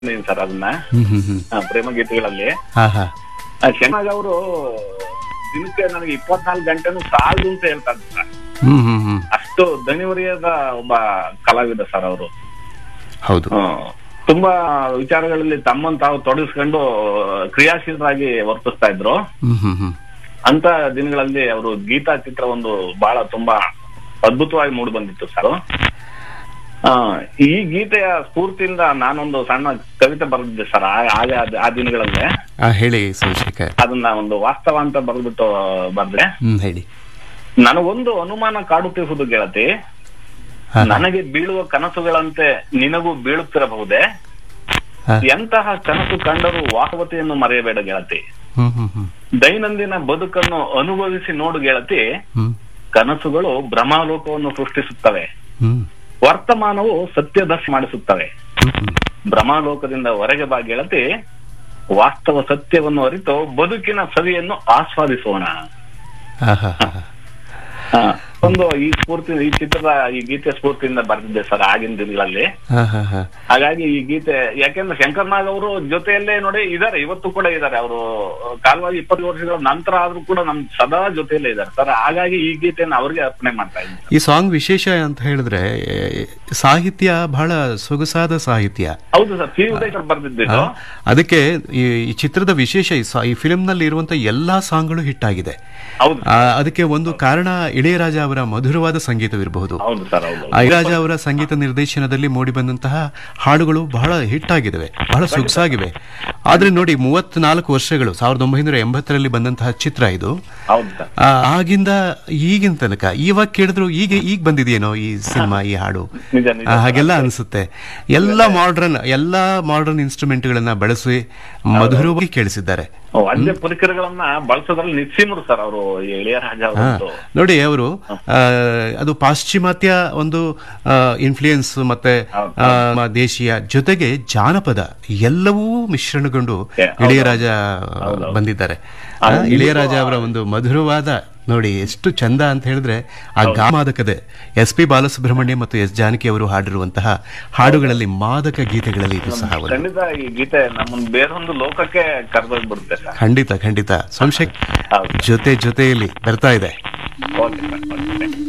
Sir ಅದನ್ನ ಹ್ಮ್ ಹ್ಮ್ ಹ್ಮ್ ಆ, ಪ್ರೇಮ ಗೀತೆಗಳಲ್ಲಿ ಹಾ ಹಾ ಚೆನ್ನಾಗಿ ಅವರು ದಿನಕ್ಕೆ ನನಗೆ ಇಪ್ಪತ್ನಾಲ್ಕು ಗಂಟೆನೂ ಸಾಲದು ಅಂತ ಹೇಳ್ತಾ ಇದ್ರು ಸರ್ ಹ್ಮ್ ಹ್ಮ್ ಹ್ಮ್ ಅಷ್ಟು ದಣಿವರಿಯದ ಒಬ್ಬ ಕಲಾವಿದ ಸರ್ ಅವರು ಹೌದು ತುಂಬಾ ವಿಚಾರಗಳಲ್ಲಿ ತಮ್ಮನ್ನು ತಾವು ತೊಡಗಿಸ್ಕೊಂಡು ಕ್ರಿಯಾಶೀಲರಾಗಿ ವರ್ತಿಸ್ತಾ ಇದ್ರು ಹ್ಮ್ ಹ್ಮ್ ಹ್ಮ್ ಅಂತ ದಿನಗಳಲ್ಲಿ ಅವರು ಗೀತಾ ಚಿತ್ರ ಒಂದು ಬಹಳ ತುಂಬಾ ಅದ್ಭುತವಾಗಿ ಮೂಡಿ ಬಂದಿತ್ತು ಸರ್ ಆ, ಈ ಗೀತೆಯ ಸ್ಫೂರ್ತಿಯಿಂದ ನಾನೊಂದು ಸಣ್ಣ ಕವಿತೆ ಬರೆದಿದ್ದೆ ಸರ್ ಆ- ಆಗ ಅದ್- ಆ ದಿನಗಳಲ್ಲೇ ಆ, ಹೇಳಿ ಸೋಮಶೇಖರ್ ಅದನ್ನ ಒಂದು ವಾಸ್ತವ ಅಂತ ಬರೆದ್ಬಿಟ್ಟು ಬರ್ದೆ ಹ್ಮ್ ಹೇಳಿ ನನಗೊಂದು ಅನುಮಾನ ಕಾಡುತ್ತಿರುವುದು ಗೆಳತಿ ಹಾ, ನನಗೆ ಬೀಳುವ ಕನಸುಗಳಂತೆ ನಿನಗೂ ಬೀಳುತ್ತಿರಬಹುದೇ ಹಾ. ಎಂತಹ ಕನಸು ಕಂಡರೂ ವಾಸ್ತವತೆಯನ್ನು ಮರೆಯಬೇಡ ಗೆಳತಿ ಹ್ಮ್ ಹ್ಮ್ ಹ್ಮ್ ದೈನಂದಿನ ಬದುಕನ್ನು ಅನುಭವಿಸಿ ನೋಡು ಗೆಳತಿ ಹ್ಮ್ ಕನಸುಗಳು ಭ್ರಮಾಲೋಕವನ್ನು ಸೃಷ್ಟಿಸುತ್ತವೆ ಹ್ಮ್ ವರ್ತಮಾನವು ಸತ್ಯದರ್ಶಿ ಮಾಡಿಸುತ್ತವೆ ಹ್ಮ್ ಹ್ಮ್ ಭ್ರಮಾಲೋಕದಿಂದ ಹೊರಗೆ ಬಾ ಗೆಳತಿ ವಾಸ್ತವ ಸತ್ಯವನ್ನು ಅರಿತು ಬದುಕಿನ ಸವಿಯನ್ನು ಆಸ್ವಾದಿಸೋಣ ಹಾ ಹಾ ಹಾ ಆ, ಒಂದು ಈ ಸ್ಫೂರ್ತಿ ಈ ಚಿತ್ರದ ಈ ಗೀತೆ ಸ್ಫೂರ್ತಿಯಿಂದ ಬರೆದಿದ್ದೆ ಸರ್ ಆಗಿನ ದಿನಗಳಲ್ಲಿ ಹಾ ಹಾ ಹಾ ಹಾಗಾಗಿ ಈ ಗೀತೆ ಯಾಕೆಂದ್ರೆ ಶಂಕರ್ನಾಗ್ ಅವರು ಜೊತೆಯಲ್ಲೇ ನೋಡಿ ಇದಾರೆ ಇವತ್ತು ಕೂಡ ಇದಾರೆ ಅವರು ಕಾಲವಾಗಿ ಇಪ್ಪತ್ತು ವರ್ಷಗಳ ನಂತರ ಆದ್ರೂ ಕೂಡ ನಮ್ ಸದಾ ಜೊತೆಯಲ್ಲೇ ಇದಾರೆ ಸರ್ ಹಾಗಾಗಿ ಈ ಗೀತೆಯನ್ನು ಅವ್ರಿಗೆ ಅರ್ಪಣೆ ಮಾಡ್ತಾ ಇದ್ದೀನಿ ಈ ಸಾಂಗ್ ವಿಶೇಷ ಅಂತ ಹೇಳಿದ್ರೆ ಏ, ಸಾಹಿತ್ಯ ಬಹಳ ಸೊಗಸಾದ ಸಾಹಿತ್ಯ ಹೌದು ಸರ್ ಸಿ ಉದಯ್ ಸರ್ ಬರ್ದಿದ್ದು ಆ, ಅದಕ್ಕೆ ಈ ಈ ಚಿತ್ರದ ವಿಶೇಷ ಈ ಸಾ- ಈ ಫಿಲ್ಮ್ ನಲ್ಲಿ ಇರುವಂತ ಎಲ್ಲಾ ಸಾಂಗ್ಗಳು ಹಿಟ್ ಆಗಿದೆ ಹೌದು ಆ, ಅದಕ್ಕೆ ಒಂದು ಕಾರಣ ಇಳೆಯರಾಜ ಅವರ ಮಧುರವಾದ ಸಂಗೀತವಿರಬಹುದು ಹೌದು ಸರ್ ಹೌದು ಆ ಇಳೆಯರಾಜ ಅವರ ಸಂಗೀತ ನಿರ್ದೇಶನದಲ್ಲಿ ಮೂಡಿ ಬಂದಂತಹ ಹಾಡುಗಳು ಬಹಳ ಹಿಟ್ ಆಗಿದ್ದಾವೆ ಬಹಳ ಸೊಗಸಾಗಿವೆ ಆದ್ರೆ ನೋಡಿ ಮೂವತ್ನಾಲ್ಕು ವರ್ಷಗಳು ಸಾವಿರದ ಒಂಬೈನೂರ ಎಂಬತ್ತರಲ್ಲಿ ಬಂದಂತಹ ಚಿತ್ರ ಇದು ಹೌದು ಸರ್ ಆ, ಆಗಿಂದ ಈಗಿನ ತನಕ ಇವಾಗ ಕೇಳಿದ್ರು ಈಗ ಈಗ ಬಂದಿದೆಯೇನೋ ಈ ಸಿನಿಮಾ ಈ ಹಾಡು ನಿಜ ನಿಜ ಆ, ಹಾಗೆಲ್ಲ ಅನಿಸುತ್ತೆ ಎಲ್ಲ ಮಾಡರ್ನ್ ಎಲ್ಲ ಮಾಡರ್ನ್ ಇನ್ಸ್ಟ್ರೂಮೆಂಟ್ ಗಳನ್ನ ಬಳಸಿ ಮಧುರವಾಗಿ ಕೇಳಿಸಿದ್ದಾರೆ ವಾದ್ಯ ಪರಿಕರಗಳನ್ನ ಬಳಸೋದ್ರಲ್ಲಿ ನಿಸ್ಸೀಮರು ಸರ್ ಅವರು ಇಳೆಯರಾಜ ಹಾ, ಅವರು ನೋಡಿ ಅವರು ಅದು ಪಾಶ್ಚಿಮಾತ್ಯ ಒಂದು ಇನ್ಫ್ಲೂಯೆನ್ಸ್ ಮತ್ತೆ ಹೌದು. ಆ, ಮ- ದೇಶೀಯ ಜೊತೆಗೆ ಜಾನಪದ ಎಲ್ಲವೂ ಮಿಶ್ರಣಗೊಂಡು ಏ, ಹೌದು. ಇಳೆಯರಾಜ ಹೌದು. ಬಂದಿದ್ದಾರೆ ಆ, ಅದು ಇಳೆಯರಾಜ ಅವರ ಒಂದು ಮಧುರವಾದ ನೋಡಿ ಎಷ್ಟು ಚಂದ ಅಂತ ಹೇಳಿದ್ರೆ ಆ ಗಾಮಾದಕದೆ ಎಸ್ ಪಿ ಬಾಲಸುಬ್ರಹ್ಮಣ್ಯ ಮತ್ತು ಎಸ್ ಜಾನಕಿ ಅವರು ಹಾಡಿರುವಂತಹ ಹಾಡುಗಳಲ್ಲಿ ಮಾದಕ ಗೀತೆಗಳಲ್ಲಿ ಇದು ಸಹ ಒಂದು ಖಂಡಿತ ಈ ಗೀತೆ ನಮ್ಮನ್ನ ಬೇರೊಂದು ಲೋಕಕ್ಕೆ ಕರೆದೋಗ್ಬಿಡುತ್ತೆ ಸರ್ ಖಂಡಿತ ಖಂಡಿತ ಸಂಶಯ ಹೌದು ಜೊತೆ ಜೊತೆಯಲ್ಲಿ ಬರ್ತಾ ಇದೆ ಓಕೆ ಸರ್ ಓಕೆ